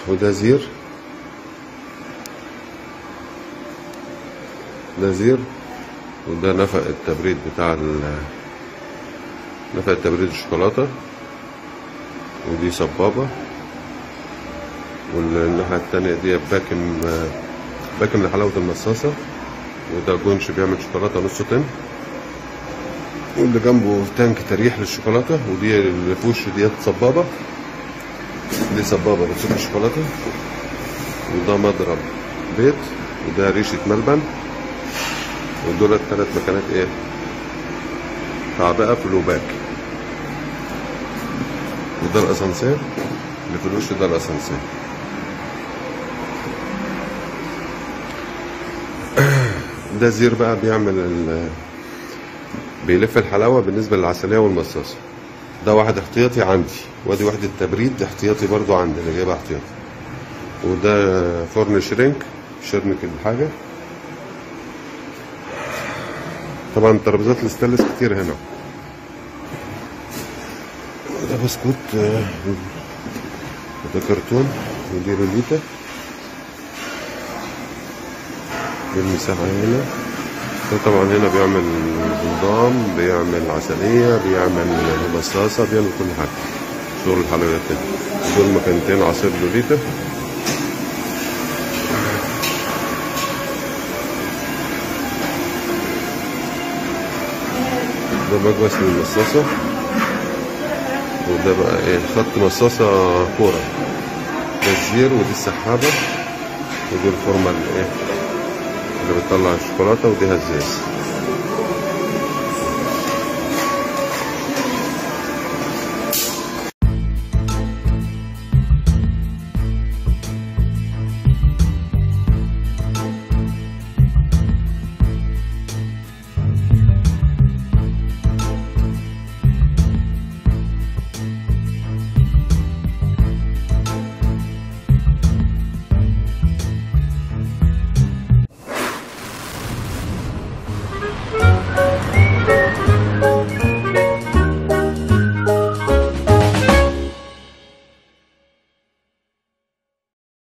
وده زير ده زير وده نفق التبريد بتاع ال نفق تبريد الشوكولاتة ودي صبابة والناحية التانية دي باكم باكم لحلاوة المصاصة وده جونش بيعمل شوكولاتة نص طن واللي جنبه تانك تريح للشوكولاتة ودي اللي في وشه ديت صبابة دي صبابة بتصب الشوكولاتة وده مضرب بيت وده ريشة ملبن ودول التلات مكانات ايه تعبئة في الوباك وده الاسانسير اللي في الوش ده الاسانسير ده زير بقى بيعمل ال بيلف الحلاوة بالنسبة للعسلية والمصاصة ده واحد احتياطي عندي وادي وحدة تبريد احتياطي برضو عندي اللي جايبها احتياطي وده فرن شرينك شرنك الحاجة طبعا ترابيزات الاستانلس كتير هنا ده بسكوت آه، وده كرتون ودي روليتا دي المساحة هنا ده طبعا هنا بيعمل بنظام بيعمل عسلية بيعمل مصاصة بيعمل كل حاجة شغل الحلويات هنا دول مكانتين عصير لوليتا ده مكبس للمصاصة وده بقى ايه خط مصاصة كورة ده الزير ودي السحابة ودي الفورمة اللي ايه اللي بتطلع الشوكولاتة ودي هزاز